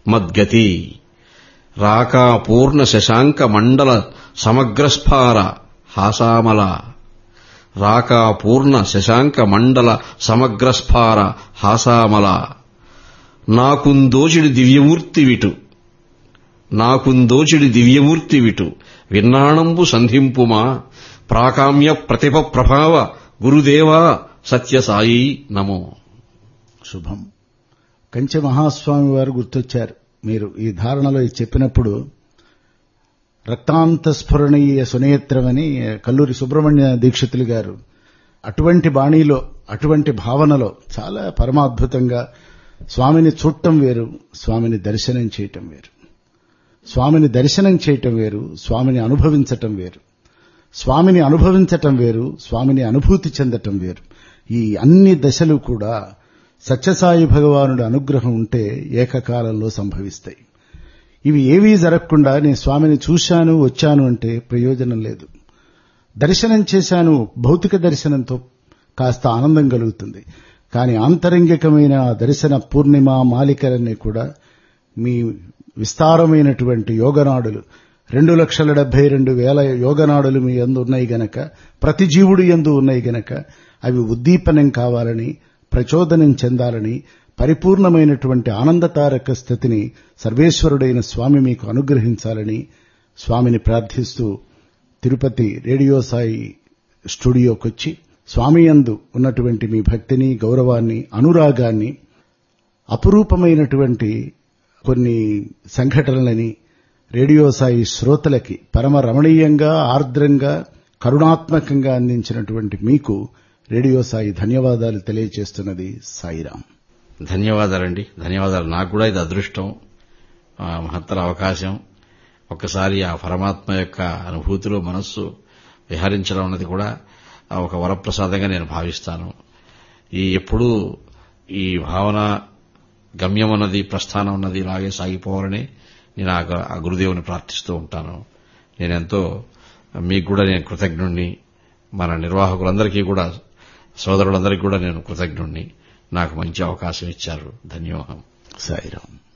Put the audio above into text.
మద్గతి రాకా పూర్ణ శశాంక మండల సమగ్రస్ఫార హాసామల రాకా పూర్ణ శశాంక మండల సమగ్రస్ఫార హాసామల నాకుందోచిడి దివ్యమూర్తి విటు నాకుందోచిడి దివ్యమూర్తి విటు విన్నాణంబు సంధింపుమా ప్రాకామ్య ప్రతిభ ప్రభావ గురుదేవా సత్యసాయి నమో శుభం కంచె మహాస్వామి వారు గుర్తొచ్చారు మీరు ఈ ధారణలో ఇది చెప్పినప్పుడు రక్తాంత స్ఫురణీయ సునేత్రమని కల్లూరి సుబ్రహ్మణ్య దీక్షితులు గారు అటువంటి బాణీలో అటువంటి భావనలో చాలా పరమాద్భుతంగా స్వామిని చూడటం వేరు స్వామిని దర్శనం చేయటం వేరు స్వామిని దర్శనం చేయటం వేరు స్వామిని అనుభవించటం వేరు స్వామిని అనుభవించటం వేరు స్వామిని అనుభూతి చెందటం వేరు ఈ అన్ని దశలు కూడా సత్యసాయి భగవానుడి అనుగ్రహం ఉంటే ఏకకాలంలో సంభవిస్తాయి ఇవి ఏవీ జరగకుండా నేను స్వామిని చూశాను వచ్చాను అంటే ప్రయోజనం లేదు దర్శనం చేశాను భౌతిక దర్శనంతో కాస్త ఆనందం కలుగుతుంది కానీ ఆంతరంగికమైన ఆ దర్శన పూర్ణిమ మాలికలన్నీ కూడా మీ విస్తారమైనటువంటి యోగనాడులు రెండు లక్షల డెబ్బై రెండు వేల యోగనాడులు మీ ఎందు ఉన్నాయి గనక ప్రతి జీవుడు ఎందు ఉన్నాయి గనక అవి ఉద్దీపనం కావాలని ప్రచోదనం చెందాలని పరిపూర్ణమైనటువంటి ఆనందతారక స్థితిని సర్వేశ్వరుడైన స్వామి మీకు అనుగ్రహించాలని స్వామిని ప్రార్థిస్తూ తిరుపతి రేడియో సాయి స్టూడియోకొచ్చి స్వామి యందు ఉన్నటువంటి మీ భక్తిని గౌరవాన్ని అనురాగాన్ని అపురూపమైనటువంటి కొన్ని సంఘటనలని రేడియో సాయి శ్రోతలకి పరమ రమణీయంగా ఆర్ద్రంగా కరుణాత్మకంగా అందించినటువంటి మీకు రేడియో సాయి ధన్యవాదాలు తెలియజేస్తున్నది సాయిరాం ధన్యవాదాలండి ధన్యవాదాలు నాకు కూడా ఇది అదృష్టం ఆ, మహత్తర అవకాశం ఒక్కసారి ఆ పరమాత్మ యొక్క అనుభూతిలో మనస్సు విహరించడం అన్నది కూడా ఆ ఒక వరప్రసాదంగా నేను భావిస్తాను ఈ ఎప్పుడూ ఈ భావన గమ్యం అన్నది ప్రస్థానం అన్నది ఇలాగే సాగిపోవాలని నేను ఆ గ- ఆ గురుదేవుని ప్రార్థిస్తూ ఉంటాను నేనెంతో మీకు కూడా నేను కృతజ్ఞుణ్ణి మన నిర్వాహకులందరికీ కూడా సోదరులందరికీ కూడా నేను కృతజ్ఞుణ్ణి నాకు మంచి అవకాశం ఇచ్చారు ధన్యవాదం సాయిరాం